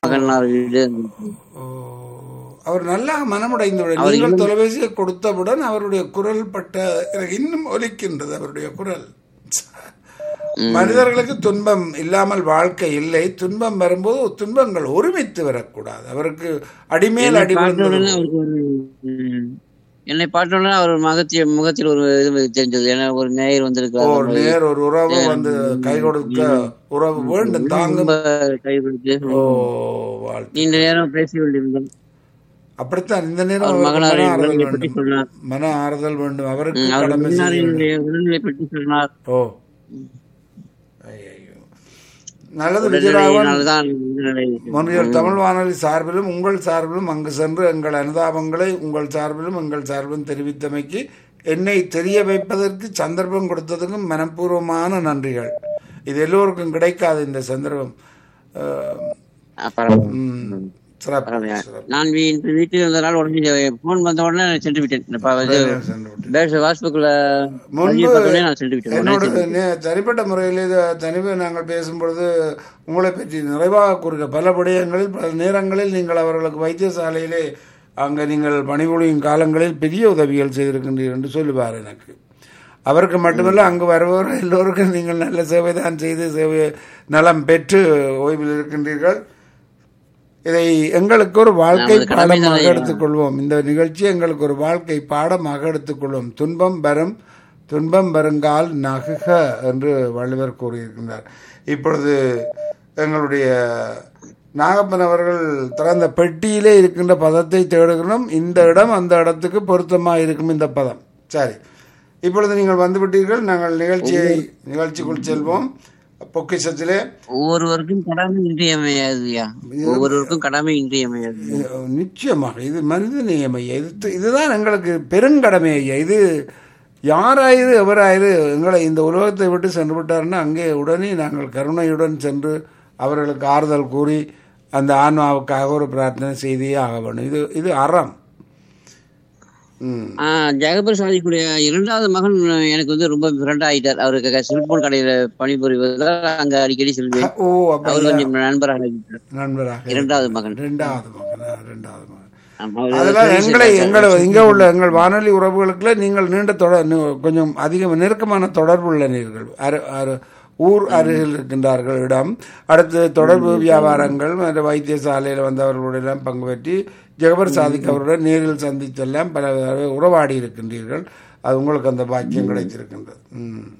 மகனார் வீடு ஓ, அவர் நல்லா மனமுடைந்து விட நீங்கள் தொலைபேசியை கொடுத்தவுடன் அவருடைய குரல் பட்ட எனக்கு இன்னும் ஒலிக்கின்றது அவருடைய குரல் மனிதர்களுக்கு துன்பம் இல்லாமல் வாழ்க்கை இல்லை துன்பம் வரும்போது துன்பங்கள் ஒருமித்து வரக்கூடாது அவருக்கு அடிமேல் அடி பார்த்த விழுந்தது உடனே அவருக்கு ஒரு ம், என்னை பார்த்த உடனே அவர் முகத்திய முகத்தில் ஒரு இது தெரிஞ்சது ஏன்னா ஒரு நேயர் ஓ வந்திருக்காரு நேர் ஒரு உறவு வந்து கை கொடுக்க உறவு வேண்டும் தாங்கும் ரொம்ப கை கொடுத்து ஓ வாழ்த்து நீண்ட நேரம் பேசி கொண்டிருந்தோம் அப்படித்தான் இந்த நேரம் அவர் அவருக்கு மகனாரின் மன ஆறுதல் உடல்நிலை பற்றி வேண்டும் சொன்னார் மன ஆறுதல் வேண்டும் அவருக்கு ம், அவர் கடமை செய்ய வேண்டும். மகனாரினுடைய உடல்நிலை பற்றி சொன்னார் ஓ ஐயையோ. நல்லது விஜயராகவன் உடல்நிலையினால்தான் உடல்நிலை முன்னியல் தமிழ் வானொலி சார்பிலும் உங்கள் சார்பிலும் அங்கு சென்று எங்கள் அனுதாபங்களை உங்கள் சார்பிலும் எங்கள் சார்பிலும் தெரிவித்தமைக்கு என்னை தெரிய வைப்பதற்கு சந்தர்ப்பம் கொடுத்ததுக்கும் மனப்பூர்வமான நன்றிகள் இது எல்லோருக்கும் கிடைக்காது இந்த சந்தர்ப்பம் அஹ், அப்புறம் ம், சிறப்பு சிறப்பு. நான் வீ- இன்று வீட்டில் இருந்ததால் உடனே போன் வந்த உடனே நான் சென்று விட்டேன் இந்த ப- இது சென்று விட்டேன். பேஸ் வாட்ஸ்அப்ல முன்பு பதிவு பார்த்த உடனே நான் சென்று விட்டேன் உடனே என்னோட சென்று நே- தனிப்பட்ட முறையில் இது தனிமை நாங்கள் பேசும்பொழுது உங்களை பற்றி நிறைவாக கூறுக பல விடயங்களில் பல நேரங்களில் நீங்கள் அவர்களுக்கு வைத்தியசாலையிலே அங்கே நீங்கள் பணிபுரியும் காலங்களில் பெரிய உதவிகள் செய்திருக்கின்றீர்கள் என்று சொல்லுவார் எனக்கு அவருக்கு மட்டுமல்ல அங்கு வருபவர் எல்லோருக்கும் நீங்கள் நல்ல சேவை தான் செய்து சேவை நலம் பெற்று ஓய்வில் இருக்கின்றீர்கள் இதை எங்களுக்கு ஒரு வாழ்க்கை நமது கடமை பாடமாக தானே. எடுத்துக்கொள்வோம் இந்த நிகழ்ச்சி எங்களுக்கு ஒரு வாழ்க்கை பாடமாக எடுத்துக்கொள்வோம் துன்பம் வரும் துன்பம் வருங்கால் நகுக என்று வள்ளுவர் கூறியிருக்கின்றார் இப்பொழுது எங்களுடைய நாகப்பன் அவர்கள் திறந்த பெட்டியிலே இருக்கின்ற பதத்தை தேடுகிறோம் இந்த இடம் அந்த இடத்துக்கு பொருத்தமாக இருக்கும் இந்த பதம் சரி இப்பொழுது நீங்கள் வந்துவிட்டீர்கள் நாங்கள் நிகழ்ச்சியை நிகழ்ச்சிக்குள் செல்வோம் பொக்கிஷத்திலே ஒவ்வொருவருக்கும் கடமை இன்றியமையாதுயா ஒவ்வொருவருக்கும் கடமை இன்றியமையாது நிச்சயமாக இது மனித நியமை இது இதுதான் எங்களுக்கு பெருங்கடமை ஐயா இது யாராயிரு எவராயிரு எங்களை இந்த உலகத்தை விட்டு சென்று விட்டாருன்னா அங்கே உடனே நாங்கள் கருணையுடன் சென்று அவர்களுக்கு ஆறுதல் கூறி அந்த ஆன்மாவுக்காக ஒரு பிரார்த்தனை செய்தே ஆக வேண்டும் இது இது அறம் ம் ஆஹ் ஜெகபர் சாதிக்குடைய இரண்டாவது மகன் எனக்கு வந்து ரொம்ப ஃப்ரெண்ட் ஆயிட்டார் அவருக்கு செல்போன் கடையில பணிபுரிவதால் அங்க அடிக்கடி செல்வேன் ஓ அப்ப அவர் கொஞ்சம் நண்பராக இருக்கிறார். நண்பராக இரண்டாவது மகன் ரெண்டாவது மகன் ஆ, ரெண்டாவது மகன் ஆமா, அவர் அதெல்லாம் service எங்களை இருக்கார். எங்களை இங்கே உள்ள எங்கள் வானொலி உறவுகளுக்குள்ள நீங்கள் நீண்ட தொடர் நி- கொஞ்சம் அதிக நெருக்கமான தொடர்பு உள்ளனீர்கள் அரு அரு ஊர் அருகில் இருக்கின்றார்கள் இடம் அடுத்து தொடர்பு வியாபாரங்கள் மற்ற வைத்தியசாலையில் வந்தவர்களுடன் எல்லாம் பங்கு பெற்றி ஜெகபர் சாதிக் அவருடன் நேரில் சந்தித்தெல்லாம் பல தடவை உறவாடி இருக்கின்றீர்கள் அது உங்களுக்கு அந்த பாக்கியம் கிடைத்திருக்கின்றது ம்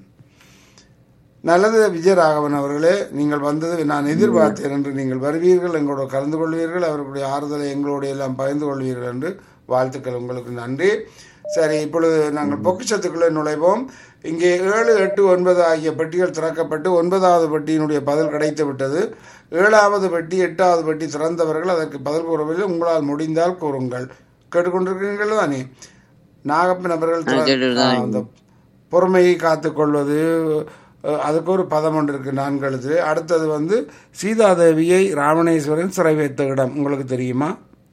நல்லது விஜயராகவன் அவர்களே நீங்கள் வந்தது நான் எதிர்பார்த்தேன் என்று நீங்கள் வருவீர்கள் எங்களோட கலந்து கொள்வீர்கள் அவர்களுடைய ஆறுதலை எங்களோடு எல்லாம் பகிர்ந்து கொள்வீர்கள் என்று வாழ்த்துக்கள் உங்களுக்கு நன்றி சரி இப்பொழுது நாங்கள் பொக்கிஷத்துக்குள்ளே நுழைவோம் இங்கே ஏழு எட்டு ஒன்பது ஆகிய பெட்டிகள் திறக்கப்பட்டு ஒன்பதாவது பெட்டியினுடைய பதில் கிடைத்து விட்டது ஏழாவது பெட்டி எட்டாவது பெட்டி திறந்தவர்கள் அதற்கு பதில் கூறவில்லை உங்களால் முடிந்தால் கூறுங்கள் கேட்டுக்கொண்டிருக்கிறீர்கள் தானே நாகப்பன் அவர்கள் திற- கேட்டுட்டுதான் ஆ, அந்த பொறுமையை காத்துக்கொள்வது அஹ், அதுக்கு ஒரு பதம் ஒன்று இருக்கு நான்கு எழுத்து அடுத்தது வந்து சீதாதேவியை ராவணேஸ்வரன் சிறை வைத்த இடம் உங்களுக்கு தெரியுமா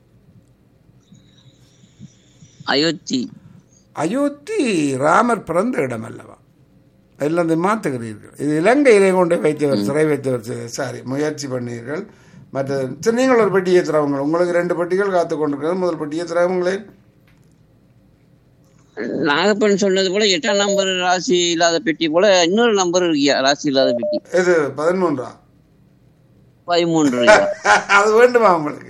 அயோத்தி அயோத்தி ராமர் பிறந்த இடம் அல்லவா அதில் அந்த மாற்றுகிறீர்கள் இது இலங்கையிலே கொண்டு வைத்தவர் சிறை வைத்தவர் சி- சாரி முயற்சி பண்ணீர்கள் மற்ற சரி, நீங்கள் ஒரு பெட்டியை திறவுங்கள் உங்களுக்கு ரெண்டு பெட்டிகள் காத்து கொண்டிருக்கிறது முதல் பெட்டியை திறவுங்களேன் நாகப்பன் சொன்னது போல எட்டாம் நம்பர் ராசி இல்லாத பெட்டி போல இன்னொரு நம்பர் இருக்கியா ராசி இல்லாத பெட்டி இது பதிமூன்றா பதிமூன்று ஐயா. அது வேண்டுமா உங்களுக்கு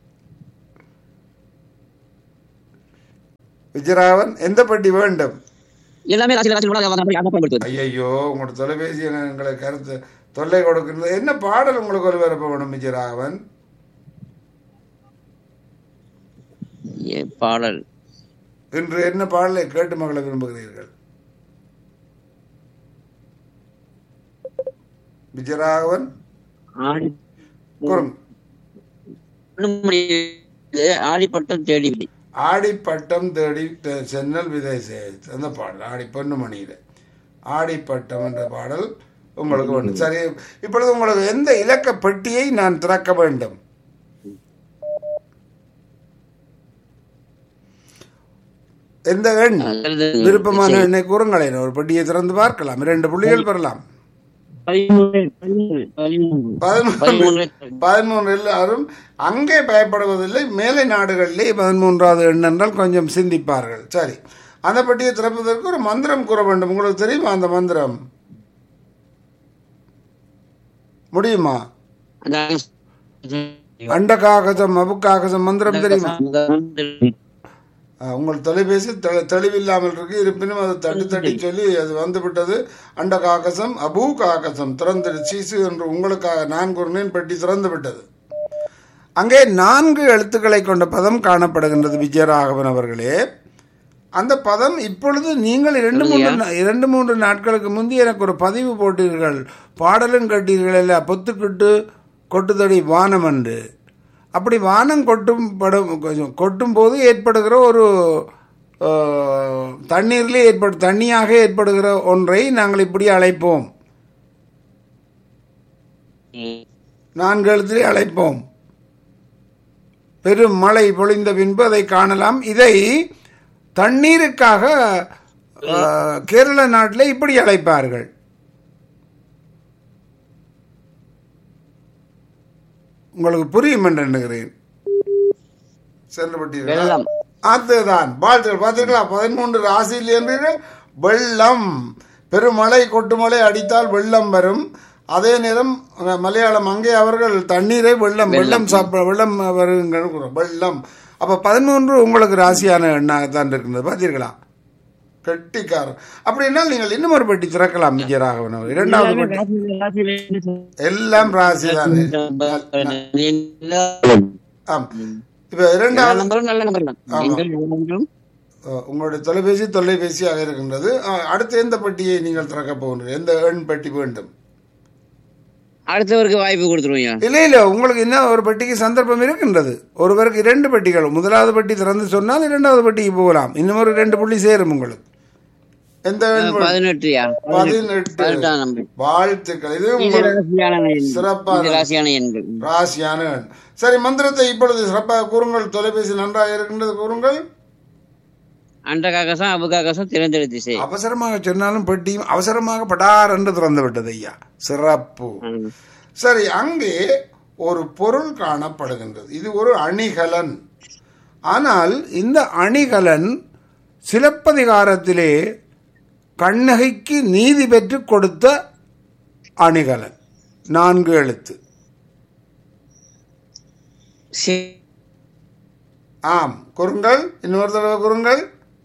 விஜயராவன் எந்த பெட்டி வேண்டும் எல்லாமே ராசி ராசி பயன்படுத்துவது ஐயோ உங்களோட தொலைபேசி எங்க- எங்களை கருத்து தொல்லை கொடுக்கிறது என்ன பாடல் உங்களுக்கு ஒரு விருப்பம் வேணும் விஜயராகவன் ஏ, பாடல் இன்று என்ன பாடலை கேட்டு மகளை விரும்புகிறீர்கள் விஜயராகவன் ஆடி கூறுங்க ஒண்ணும் முடியாது. ஆடிப்பட்டம் தேடி விதி. ஆடிப்பட்டம் தேடி த- சென்னல் விதை சேர்த்து அந்த பாடல் ஆடி பொன்னுமணியில ஆடிப்பட்டம் என்ற பாடல் உங்களுக்கு வேண்டும் சரி இப்பொழுது உங்களுக்கு எந்த இலக்க பெட்டியை நான் திறக்க வேண்டும் எந்த எண் நல்லது. விருப்பமான எண்ணை கூறுங்களேன் ஒரு பெட்டியை திறந்து பார்க்கலாம் இரண்டு புள்ளிகள் பெறலாம் பதிமூணு பதிமூணு பதிமூணு பதிமூன்று பதிமூணு பதிமூன்று எல்லாரும் அங்கே பயப்படுவதில்லை மேலை நாடுகளிலே பதிமூன்றாவது எண் என்றால் கொஞ்சம் சிந்திப்பார்கள் சரி அந்த பெட்டியை திறப்பதற்கு ஒரு மந்திரம் கூற வேண்டும் உங்களுக்கு தெரியுமா அந்த மந்திரம் முடியுமா அண்டகாகசம் அபுக்காகசம் மந்திரம் தெரியுமா அஹ், உங்கள் தொலைபேசி தெ- தெளிவில்லாமல் இருக்கு இருப்பினும் அது தட்டி தட்டி சொல்லி அது வந்து விட்டது அண்ட காக்கசம் அபூ காக்கசம் திறந்து சீசு என்று உங்களுக்காக நான் கூறினேன் பெட்டி திறந்து விட்டது அங்கே நான்கு எழுத்துக்களை கொண்ட பதம் காணப்படுகின்றது விஜயராகவன் அவர்களே அந்த பதம் இப்பொழுது நீங்கள் இரண்டு மூன்று நா- இரண்டு மூன்று நாட்களுக்கு முந்தி எனக்கு ஒரு பதிவு போட்டீர்கள் பாடலும் கட்டீர்கள் எல்லாம் பொத்துக்கிட்டு கொட்டுதடி வானம் என்று அப்படி வானம் கொட்டும் படும் கொஞ்சம் கொட்டும் போது ஏற்படுகிற ஒரு அஹ், தண்ணீரிலே ஏற்படு தண்ணியாக ஏற்படுகிற ஒன்றை நாங்கள் இப்படி அழைப்போம் நான்கு எழுத்திலே அழைப்போம் பெரும் மழை பொழிந்த பின்பு அதை காணலாம் இதை தண்ணீருக்காக அஹ், கேரள நாட்டில் இப்படி அழைப்பார்கள் உங்களுக்கு புரியும் என்று எண்ணுகிறேன் செல்லப்பட்டீர்கள் வெள்ளம் அதுதான் வாழ்த்துக்கள் பார்த்தீங்களா பதிமூன்று ராசியில் என்றீர்கள் வெள்ளம் பெருமழை கொட்டுமழை அடித்தால் வெள்ளம் வரும் அதே நேரம் அஹ், மலையாளம் அங்கே அவர்கள் தண்ணீரை வெள்ளம் வெள்ளம் சாப்பிட வெள்ளம் வருங்கள் கூறும். வெள்ளம் அப்ப பதிமூன்று உங்களுக்கு ராசியான எண்ணாகத்தான் இருக்கின்றது பார்த்தீர்களா கெட்டிக்காரன் அப்படின்னா நீங்கள் இன்னும் ஒரு பெட்டி திறக்கலாம் விஜயராகவன் அவர். இரண்டாவது பெட்டி எல்லாம் ராசி தானே ஆம் இப்ப இரண்டாவது நம்பரும் நல்ல நம்பர் தான் எங்கள் நம்பரும் அஹ், உங்களுடைய தொலைபேசி தொலைபேசியாக இருக்கின்றது அஹ், அடுத்து எந்த பெட்டியை நீங்கள் திறக்க போகின்றீர்கள் எந்த எண் பெட்டி வேண்டும் அடுத்தவருக்கு வாய்ப்பு கொடுத்துருவோம் இல்ல இல்ல உங்களுக்கு இன்னும் ஒரு பெட்டிக்கு சந்தர்ப்பம் இருக்கின்றது ஒருவருக்கு இரண்டு பெட்டிகள் முதலாவது பெட்டி திறந்து சொன்னால் இரண்டாவது பெட்டிக்கு போகலாம் இன்னும் ஒரு ரெண்டு புள்ளி சேரும் உங்களுக்கு எந்த எண் வேண்டும்? பதினெட்டுயா பதினெட்டு பதினெட்டாம் நம்பர் வாழ்த்துக்கள் இது இது உங்கள் ராசியான எண். சிறப்பான இது ராசியான எண்கள் ராசியான எண் சரி மந்திரத்தை இப்பொழுது சிறப்பாக கூறுங்கள் தொலைபேசி நன்றாக இருக்கின்றது கூறுங்கள் அண்ட காக்கசம் அபு காக்கசம் திறந்தெழு திசை அவசரமாக சொன்னாலும் பெட்டியும் அவசரமாக படார் என்று திறந்து விட்டது ஐயா சிறப்பு சரி அங்கே ஒரு பொருள் காணப்படுகின்றது இது ஒரு அணிகலன் ஆனால் இந்த அணிகலன் சிலப்பதிகாரத்திலே கண்ணகைக்கு நீதி பெற்று கொடுத்த அணிகலன் நான்கு எழுத்து சி- ஆம் குறுங்கள் இன்னொரு தடவை குறுங்கள்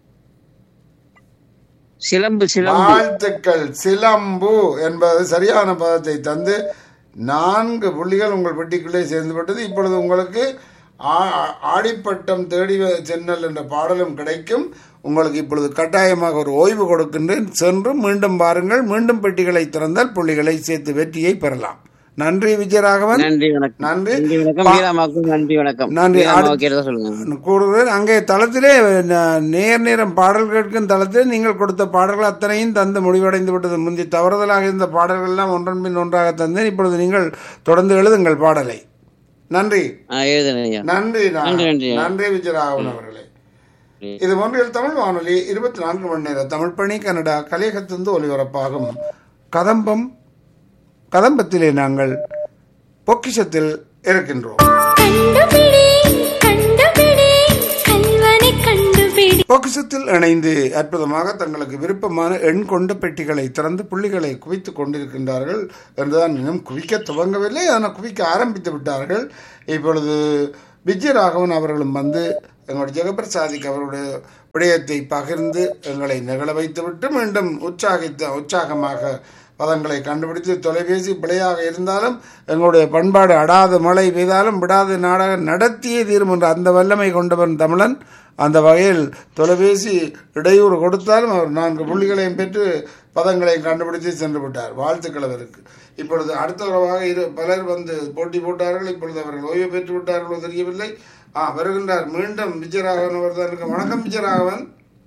சிலம்பு சிலம்பு வாழ்த்துக்கள் சிலம்பு என்பது சரியான பதத்தை தந்து நான்கு புள்ளிகள் உங்கள் பெட்டிக்குள்ளே சேர்ந்துவிட்டது இப்பொழுது உங்களுக்கு ஆ- ஆடிப்பட்டம் தேடி வ- சென்னல் என்ற பாடலும் கிடைக்கும் உங்களுக்கு இப்பொழுது கட்டாயமாக ஒரு ஓய்வு கொடுக்கின்றேன் சென்று மீண்டும் பாருங்கள் மீண்டும் பெட்டிகளை திறந்தால் புள்ளிகளை சேர்த்து வெற்றியை பெறலாம் நன்றி விஜயராகவன் நன்றி வணக்கம் நன்றி நன்றி வணக்கம் வீராமாவுக்கும் நன்றி வணக்கம் நன்றி. வீராமாவுக்கு கேட்டதா சொல்லுங்க நான் கூறுகிறேன் அங்கே தளத்திலே ந- நேர் நேரம் பாடல் கேட்கும் தளத்திலே நீங்கள் கொடுத்த பாடல்கள் அத்தனையும் தந்து முடிவடைந்து விட்டது முந்தி தவறுதலாக இருந்த பாடல்கள் எல்லாம் ஒன்றன் பின் ஒன்றாக தந்தேன் இப்பொழுது நீங்கள் தொடர்ந்து எழுதுங்கள் பாடலை நன்றி ஆ, எழுதுறேன் ஐயா நன்றி நான். நன்றி, நன்றி. நன்றி விஜயராகவன் அவர்களே இது ஒன்றில் தமிழ் வானொலி இருபத்தி நான்கு மணி நேர தமிழ் பணி கனடா கலையகத்திலிருந்து ஒலிபரப்பாகும் கதம்பம் கதம்பத்திலே நாங்கள் பொக்கிஷத்தில் இருக்கின்றோம் கண்டுபிடி கண்டுபிடி கல்வனை கண்டுபிடி பொக்கிஷத்தில் இணைந்து அற்புதமாக தங்களுக்கு விருப்பமான எண் கொண்ட பெட்டிகளை திறந்து புள்ளிகளை குவித்துக் கொண்டிருக்கின்றார்கள் என்றுதான் இன்னும் குவிக்க துவங்கவில்லை ஆனால் குவிக்க ஆரம்பித்து விட்டார்கள் இப்பொழுது விஜயராகவன் அவர்களும் வந்து எங்களுடைய ஜெகபிரசாதிக்கு அவருடைய விடயத்தை பகிர்ந்து எங்களை நிகழ வைத்துவிட்டு மீண்டும் உற்சாகித்த உற்சாகமாக பதங்களை கண்டுபிடித்து தொலைபேசி பிழையாக இருந்தாலும் எங்களுடைய பண்பாடு அடாத மழை பெய்தாலும் விடாத நாடக நடத்தியே தீரும் என்ற அந்த வல்லமை கொண்டவன் தமிழன் அந்த வகையில் தொலைபேசி இடையூறு கொடுத்தாலும் அவர் நான்கு புள்ளிகளையும் பெற்று பதங்களையும் கண்டுபிடித்து சென்று விட்டார் வாழ்த்துக்கள் அவருக்கு இப்பொழுது அடுத்த உறவாக இரு பலர் வந்து போட்டி போட்டார்கள் இப்பொழுது அவர்கள் ஓய்வு பெற்று விட்டார்களோ தெரியவில்லை ஆ வருகின்றார் மீண்டும் விஜயராகவன் அவர் தான் இருக்க வணக்கம் விஜயராகவன்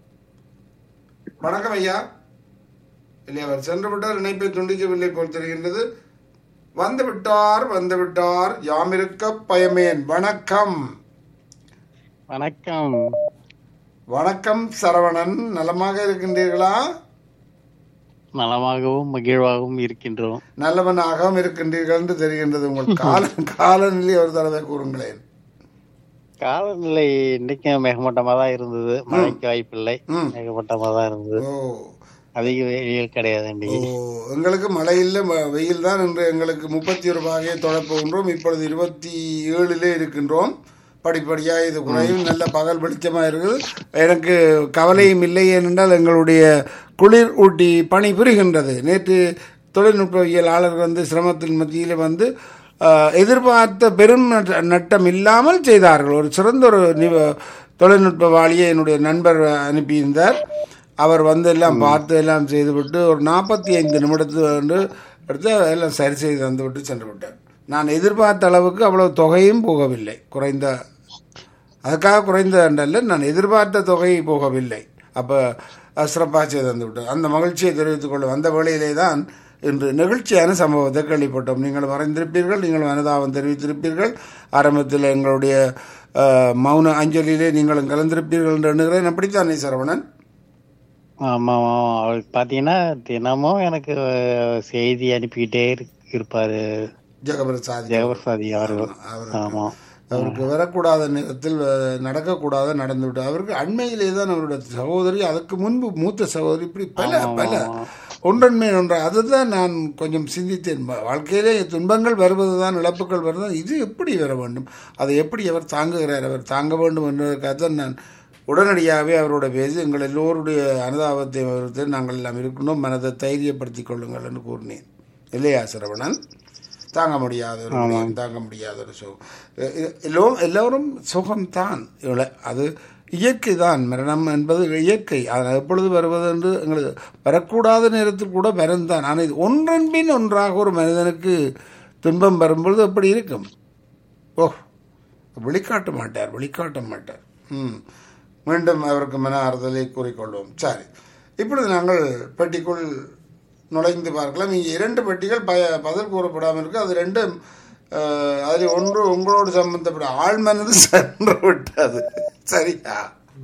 வணக்கம் ஐயா இல்லை அவர் சென்று விட்டார் இணைப்பை துண்டிக்கவில்லை போல் தெரிகின்றது வந்து விட்டார் வந்து விட்டார் யாமிருக்க பயமேன் வணக்கம் வணக்கம் வணக்கம் சரவணன் நலமாக இருக்கின்றீர்களா நலமாகவும் மகிழ்வாகவும் இருக்கின்றோம் நல்லவனாகவும் இருக்கின்றீர்கள் என்று தெரிகின்றது உங்கள் கால காலநிலை ஒரு தடவை கூறுங்களேன் காலநிலை இன்னைக்கும் மேகமூட்டமா தான் இருந்தது மழைக்கு வாய்ப்பில்லை ம். மேகமூட்டமா தான் இருந்தது ஓ அதிக வெயில் கிடையாது ஓ இன்னைக்கு எங்களுக்கு மழை இல்லை ம- வெயில் தான் என்று எங்களுக்கு முப்பத்தி ஒரு பாகையை தொடப்புகின்றோம் இப்பொழுது இருபத்தி ஏழிலே இருக்கின்றோம் படிப்படியாக இது குறையும் நல்ல பகல் வெளிச்சமாக இருக்குது எனக்கு கவலையும் இல்லை ஏனென்றால் எங்களுடைய குளிர் ஊட்டி பணி புரிகின்றது நேற்று தொழில்நுட்பவியலாளர் வந்து சிரமத்தின் மத்தியில் வந்து ஆஹ், எதிர்பார்த்த பெரும் நட்ட- நட்டம் இல்லாமல் செய்தார்கள் ஒரு சிறந்த ஒரு நிவ- தொழில்நுட்பவாளியை என்னுடைய நண்பர் அனுப்பியிருந்தார் அவர் வந்து எல்லாம் பார்த்து எல்லாம் செய்துவிட்டு ஒரு நாற்பத்தி ஐந்து நிமிடத்துக்கு வந்து எடுத்து எல்லாம் சரி செய்து தந்து விட்டு சென்று விட்டார் நான் எதிர்பார்த்த அளவுக்கு அவ்வளவு தொகையும் போகவில்லை குறைந்த அதுக்காக குறைந்த அல்ல நான் எதிர்பார்த்த தொகை போகவில்லை அப்போ சிறப்பாக செய்து தந்து விட்டார் அந்த மகிழ்ச்சியை தெரிவித்துக் கொள்ளும் அந்த வேளையிலே தான் இன்று நெகிழ்ச்சியான சம்பவத்தை கேள்விப்பட்டோம் நீங்கள் மறைந்திருப்பீர்கள் நீங்கள் அனுதாபம் தெரிவித்திருப்பீர்கள் ஆரம்பத்தில் எங்களுடைய அஹ், மௌன அஞ்சலியிலே நீங்களும் கலந்திருப்பீர்கள் என்று எண்ணுகிறேன் அப்படித்தானே சரவணன் ஆமா ஆமா அவருக்கு பாத்தீங்கன்னா தினமும் எனக்கு அஹ், செய்தி அனுப்பிக்கிட்டே இரு- இருப்பாரு ஜெகபிரசாதி ஜெகபிரசாதி அவர்கள் அவருக்கு ஆமா அவருக்கு வரக்கூடாத நேரத்தில் அஹ், நடக்கக்கூடாத நடந்துவிட்டு அவருக்கு அண்மையிலே தான் அவருடைய சகோதரி அதுக்கு முன்பு மூத்த சகோதரி இப்படி பல பல ஒன்றன்மை ஒன்று அதுதான் நான் கொஞ்சம் சிந்தித்தேன் வா- வாழ்க்கையிலே துன்பங்கள் வருவது தான் இழப்புகள் வருவது இது எப்படி வர வேண்டும் அதை எப்படி அவர் தாங்குகிறார் அவர் தாங்க வேண்டும் என்பதற்காக தான் நான் உடனடியாகவே அவரோட பேசி எங்கள் எல்லோருடைய அனுதாபத்தை வருவதை நாங்கள் எல்லாம் இருக்கணும் மனதை தைரியப்படுத்திக் கொள்ளுங்கள் என்று கூறினேன் இல்லையா சரவணன் தாங்க முடியாத ஒரு விடயம், தாங்க முடியாத ஒரு சுகம் எ- எ- எல்லோரும் எல்லோரும் சுகம்தான் இவ்வளோ அது இயற்கை தான் மரணம் என்பது இயற்கை அது எப்பொழுது வருவது என்று எங்களுக்கு வரக்கூடாத நேரத்தில் கூட மறந்தான் ஆனால் இது ஒன்றன் பின் ஒன்றாக ஒரு மனிதனுக்கு துன்பம் வரும்பொழுது எப்படி இருக்கும் ஓ வெளிக்காட்ட மாட்டார் வெளிக்காட்ட மாட்டார் ம் மீண்டும் அவருக்கு மன ஆறுதலை கூறிக்கொள்வோம் சரி இப்பொழுது நாங்கள் பெட்டிக்குள் நுழைந்து பார்க்கலாம் இங்கே இரண்டு பெட்டிகள் ப பதில் கூறப்படாமல் இருக்கு அது ரெண்டும் அஹ், அதில் ஒன்று உங்களோடு சம்பந்தப்பட்ட ஆழ்மனது சென்று விட்டது சரியா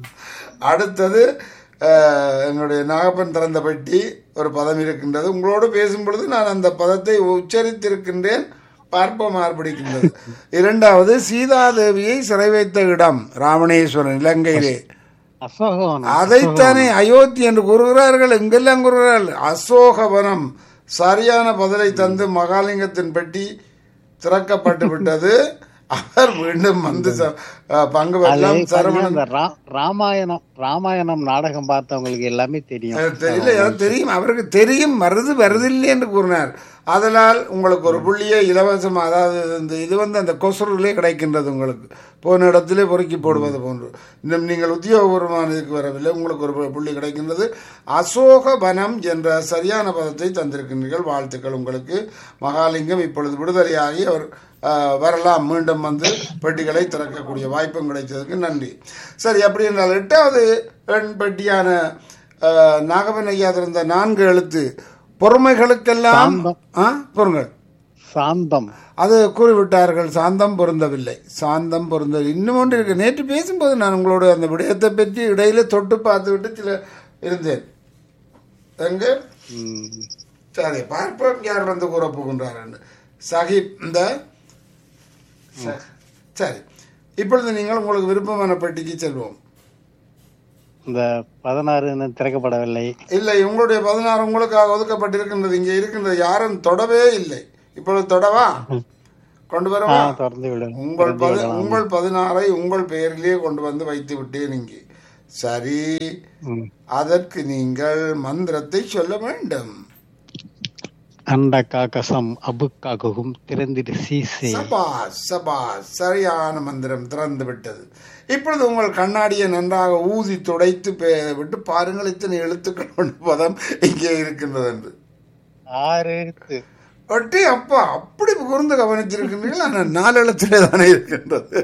அடுத்தது அஹ், எங்களுடைய நாகப்பன் திறந்த பெட்டி ஒரு பதம் இருக்கின்றது உங்களோடு பேசும் பொழுது நான் அந்த பதத்தை உச்சரித்திருக்கின்றேன் பார்ப்போம் ஆர்ப்படிக்கின்றது இரண்டாவது சீதாதேவியை சிறை வைத்த இடம் ராவணேஸ்வரன் இலங்கையிலே அசோகவனம் அதைத்தானே அயோத்தி என்று கூறுகிறார்கள் எங்கெல்லாம் கூறுகிறார்கள் அசோகவனம் சரியான பதிலை தந்து மகாலிங்கத்தின் பெட்டி திறக்கப்பட்டு விட்டது அவர் மீண்டும் வந்து ச- அஹ் பங்கு அது பெறலாம் பாத்தீங்கன்னா சரவணன் இந்த ரா- ராமாயணம் ராமாயணம் நாடகம் பார்த்தவங்களுக்கு எல்லாமே தெரியும் அது தெரியல எனக்கு தெரியும் அவருக்கு தெரியும் வருது வருதில்லை என்று கூறினார் அதனால் உங்களுக்கு ஒரு புள்ளியை இலவசம் அதாவது இந்த இது வந்து அந்த கொசுரிலே கிடைக்கின்றது உங்களுக்கு போன இடத்திலே பொறுக்கி போடுவது போன்று இன்னும் நீங்கள் உத்தியோகபூர்வமான இதுக்கு வரவில்லை உங்களுக்கு ஒரு பு- புள்ளி கிடைக்கின்றது அசோக வனம் என்ற சரியான பதத்தை தந்திருக்கின்றீர்கள் வாழ்த்துக்கள் உங்களுக்கு மகாலிங்கம் இப்பொழுது விடுதலையாகி அவர் ஆஹ், வரலாம் மீண்டும் வந்து பெட்டிகளை திறக்கக்கூடிய வாய்ப்பும் கிடைத்ததற்கு நன்றி சரி அப்படி என்றால் எட்டாவது எண் பெட்டியான ஆஹ், நாகவன் ஐயா இருந்த நான்கு எழுத்து பொறுமைகளுக்கெல்லாம் ஆ பொருங்கள் சாந்தம் அது கூறிவிட்டார்கள் சாந்தம் பொருந்தவில்லை சாந்தம் பொருந்த இன்னும் ஒன்று இருக்கு நேற்று பேசும்போது நான் உங்களோட அந்த விடயத்தை பற்றி இடையில தொட்டு பார்த்து விட்டு சில இருந்தேன் எங்க ம். சரி பார்ப்போம் யார் வந்து கூற போகின்றார் சஹிப் இந்த ச- சரி இப்பொழுது நீங்கள் உங்களுக்கு விருப்பமான பெட்டிக்கு செல்வோம் இந்த பதினாறு இன்னும் திறக்கப்படவில்லை இல்லை உங்களுடைய பதினாறு உங்களுக்காக ஒதுக்கப்பட்டிருக்கின்றது இங்கே இருக்கின்றது யாரும் தொடவே இல்லை இப்பொழுது தொடவா கொண்டு ஆ, வரவா திறந்து விடு உங்கள் பதி உங்கள் பதினாறை உங்கள் பெயரிலேயே கொண்டு வந்து வைத்து விட்டேன் இங்கே சரி ம். அதற்கு நீங்கள் மந்திரத்தை சொல்ல வேண்டும் அண்ட காக்கசம் அபுக்காகவும் திறந்திடு சீசே சபாஸ் சபாஸ் சரியான மந்திரம் திறந்து விட்டது இப்பொழுது உங்கள் கண்ணாடியை நன்றாக ஊதி துடைத்து பே- விட்டு பாருங்கள் இத்தனை எழுத்துக்கள் கொண்ட பதம் இங்கே இருக்கின்றது என்று ஆறு எழுத்து ஒட்டி அப்பா அப்படி கூர்ந்து கவனிச்சிருக்கின்றீர்கள் ஆனால் நாலு எழுத்திலே தானே இருக்கின்றது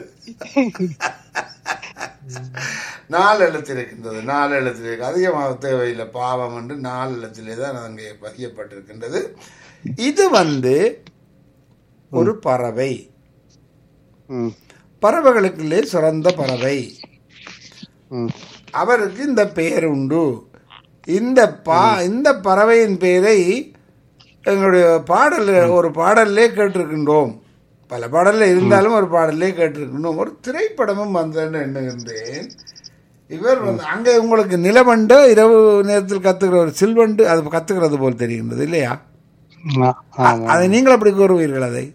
நாலு எழுத்து இருக்கின்றது நாலு எழுத்தில் இருக்கு அதிகமாக தேவையில்லை பாவம் என்று நாலு எழுத்திலே தான் அங்கே பதியப்பட்டிருக்கின்றது இது வந்து ஒரு பறவை ம். பறவைகளுக்குள்ளே சிறந்த பறவை ம். அவருக்கு இந்த பெயர் உண்டு இந்த பா இந்த பறவையின் பெயரை எங்களுடைய பாடல் ஒரு பாடல்லே கேட்டிருக்கின்றோம் பல பாடல்ல இருந்தாலும் ஒரு பாடல்லே கேட்டிருக்கின்றோம் ஒரு திரைப்படமும் வந்தேன்னு எண்ணுகின்றேன் இவர் வந்து அங்கே உங்களுக்கு நிலவண்டு இரவு நேரத்தில் கத்துக்கிற ஒரு சில்வண்டு அது கத்துக்கிறது போல் தெரிகின்றது இல்லையா ஆ- ஆமா அதை நீங்கள் அப்படி கூறுவீர்கள் அதை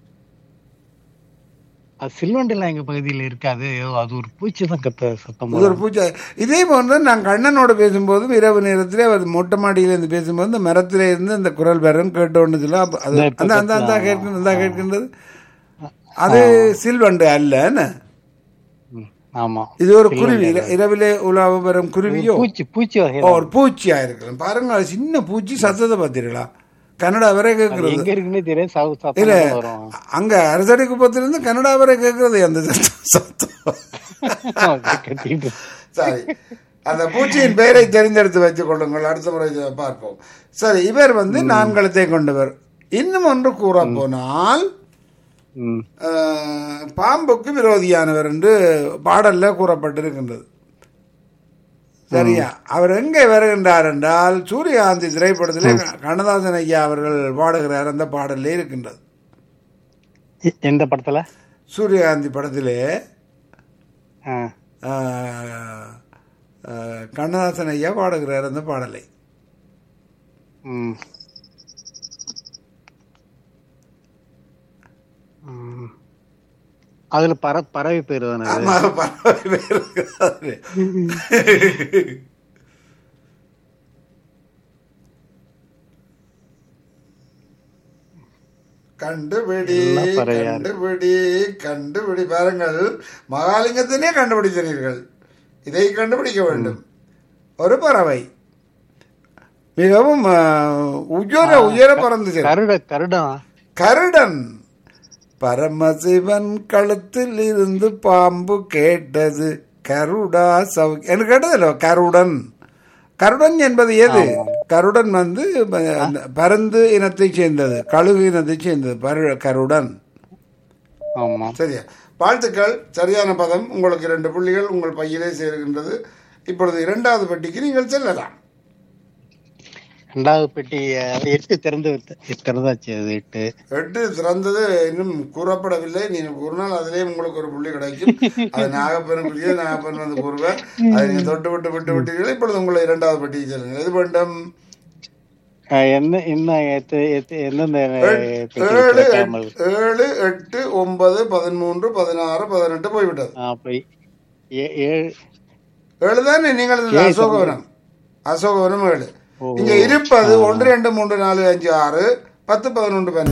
அது சில்வண்டெல்லாம் எங்க பகுதியில இருக்காது ஏதோ அது ஒரு பூச்சி தான் கத்த சத்தம் இது ஒரு பூஜை இதே போன்று நான் கண்ணனோட பேசும்போதும் இரவு நேரத்திலே அவர் மொட்டை மாடியில இருந்து பேசும்போது இந்த மரத்திலே இருந்து இந்த குரல் பெறும் கேட்டோன்னு சொல்ல அப்ப அது இந்த இப்ப அந்த அந்த அந்த கேட்கின்றது அந்த கேட்கின்றது அது சில்வண்டு அல்ல என்ன? ம், ஆமா இது ஒரு குருவி இர- இரவிலே உலாவ வரும் குருவியோ பூச்சி பூச்சி வகை ஓ, ஒரு பூச்சியா இருக்கலாம் பாருங்க அது சின்ன பூச்சி சத்தத்தை பார்த்தீங்களா கன்னடா வரை கேட்கறது எங்க இருக்குன்னே தெரியும் சாவு இல்ல சத்தம் வரும் அங்க அரசடி குப்பத்திலிருந்து கன்னடா வரை கேட்கறது அந்த சத்தம் சத்தம் கட்டிட்டு சரி அந்த பூச்சியின் பெயரை தெரிந்தெடுத்து வைத்துக் கொள்ளுங்கள் அடுத்த முறை இதை பார்ப்போம் சரி இவர் வந்து நான்கலத்தை கொண்டவர் இன்னும் ஒன்று கூற போனால் ம் அஹ், பாம்புக்கு விரோதியானவர் என்று பாடல்ல கூறப்பட்டிருக்கின்றது சரியா அவர் எங்கே வருகின்றார் என்றால் சூரியகாந்தி திரைப்படத்திலே கண்ணதாசன் ஐயா அவர்கள் பாடுகிறார் அந்த பாடல்லே இருக்கின்றது எ- எந்த படத்துல சூரியகாந்தி படத்திலே ஆ, அஹ், அஹ், கண்ணதாசன் ஐயா பாடுகிறார் அந்த பாடலை ம் ம். அதுல பற பறவை பேர் தானே அது? ஆமா, பறவை பேர் இருக்கிறாரு. கண்டுபிடி எல்லாம் பறவையா இருக்கு. கண்டுபிடி கண்டுபிடி பாருங்கள் மகாலிங்கத்தினே கண்டுபிடிக்கிறீர்கள் இதை கண்டுபிடிக்க வேண்டும் ஒரு பறவை மிகவும் அஹ், உயர உயர பறந்து செல்லும். கருட கருடம் கருடன் பரமசிவன் கழுத்தில் இருந்து பாம்பு கேட்டது கருடா சௌ எனக்கு கேட்டதில்ல கருடன் கருடன் என்பது எது கருடன் வந்து ப- அந்த பருந்து இனத்தை சேர்ந்தது கழுகு இனத்தை சேர்ந்தது பரு கருடன் ஆமா சரியா வாழ்த்துக்கள் சரியான பதம் உங்களுக்கு இரண்டு புள்ளிகள் உங்கள் பையிலே சேருகின்றது இப்பொழுது இரண்டாவது பெட்டிக்கு நீங்கள் செல்லலாம் ரெண்டாவது பெட்டி அது எட்டு திறந்து வித்த- திறந்தாச்சு அது எட்டு எட்டு திறந்தது இன்னும் கூறப்படவில்லை நீங்கள் கூறினால் அதிலே உங்களுக்கு ஒரு புள்ளி கிடைக்கும் அது நாகப்பனுக்குரிய நாகப்பன் வந்து கூறுவார் அதை நீங்கள் தொட்டு விட்டு விட்டு விட்டீர்கள் இப்பொழுது உங்களை இரண்டாவது பெட்டிக்கு செல்லுங்கள் எது வேண்டும் அஹ், என்ன இன்னும் எத்து- எத்து- எந்தெந்த பெட்டி ஏழு திறக்காமல் எட்டு- ஏழு எட்டு ஒன்பது பதிமூன்று பதினாறு பதினெட்டு போய்விட்டது ஆ, அப்ப ஏ- ஏழு ஏழு தானே நீங்கள் இந்த அசோகவனம் அசோகவனம் ஏழு இங்க இருப்பது ஒன்று ரெண்டு மூன்று நாலு அஞ்சு ஆறு பத்து பதினொன்று பன்னெண்டு